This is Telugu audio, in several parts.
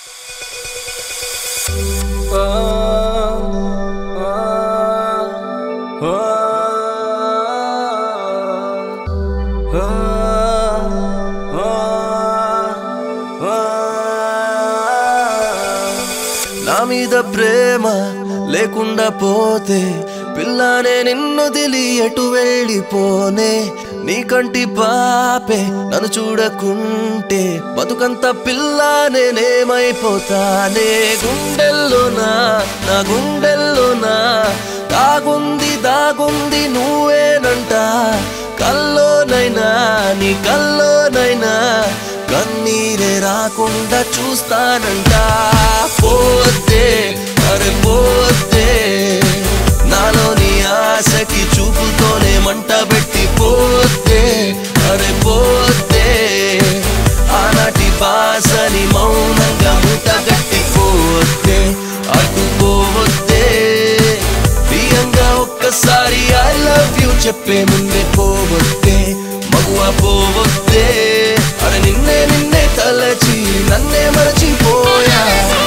నా మీద ప్రేమ లేకుండా పోతే పిల్లనే నిన్ను దిలి ఎటు వెళ్ళిపోనే నీ కంటి పాపే నన్ను చూడకుంటే బతుకంత పిల్ల నేనేమైపోతానే గుండెల్లోనా నా గుండెల్లోనా దాగుంది దాగుంది నువ్వేనంట కల్లోనైనా నీ కల్లోనైనా కన్నీరే రాకుండా చూస్తానంట పోతే అరే పోతే నాలోని ఆశకి చూపుతోనే మంట పెట్టి పోతే అరే పోతే ఆనాటి బాసని మౌనంగా ముట గట్టి పోతే అడ్డుకోవద్దే ప్రియంగా ఒక్కసారి ఐ లవ్ యూ చెప్పే ముందే పోవద్దే మగువ పోవద్దే అరే నిన్నే నిన్నే తలచి నన్నే మరచిపోయా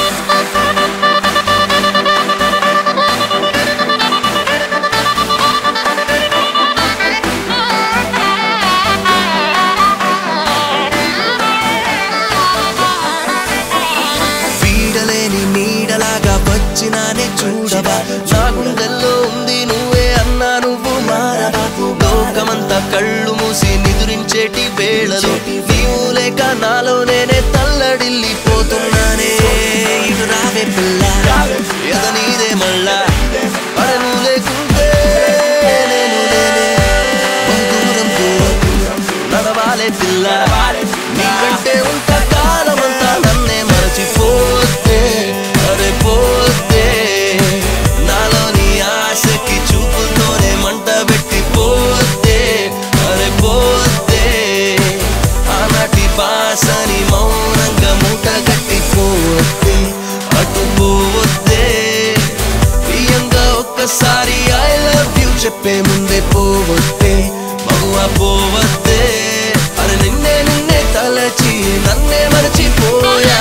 వీడలేని నీడలాగా వచ్చినానే చూడవా నా గుండెల్లో ఉంది నువ్వే అన్నా నువ్వు మారవా లోకమంతా కళ్ళు మూసి నిదురించేటి వేళలో నీవు లేక నాలో నేనే తల్లడిల్లిపోతున్నానే ఇటు రావే పిల్ల ఎద నీదే మళ్ళా అరే నువ్వు లేకుంటే నేను లేనే బహుదూరం దూరం నడవాలే పిల్ల నీకంటే ఉంట కాలమంతా నన్నే మరచిపోతే అరే పోతే నాలోని ఆశకి చూపుతోనే మంట పెట్టి పోతే అరే పోతే ఆనాటి బాసని మౌనంగా మూట గట్టి పోతే అటు పోవద్దే ప్రియంగా ఒక్కసారి ఐ లవ్ యూ చెప్పే ముందే పోవద్దే మగువ పోవద్దే అరే నిన్నే నిన్నే తలచి నన్నే మరచిపోయా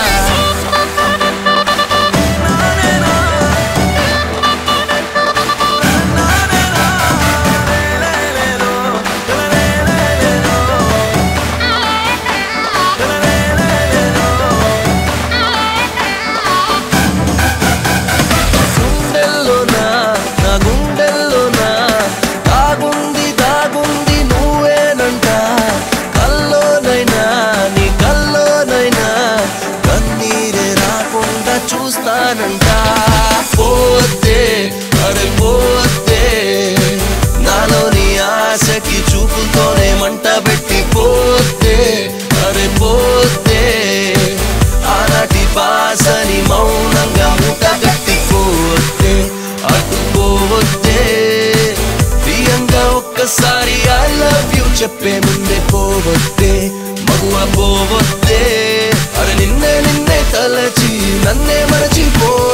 గుండెల్లోనా నా గుండెల్లోనా దాగుంది దాగుంది నువ్వేనంట కల్లోనైనా నీ కల్లోనైనా కన్నీరే రాకుండా చూస్తానంట పోతే అరే పోతే నాలోని ఆశకి చూపుతోనే మంట పెట్టి పోతే అరే పోతే ఆనాటి బాసని మౌనంగా మూట గట్టి పోతే అడ్డుకోవద్దే ప్రియంగా ఒక్కసారి ఐ లవ్ యూ చెప్పే ముందే పోవద్దే మగువ పోవద్దే అరే నిన్నే నిన్నే తలచి నన్నే మరచిపో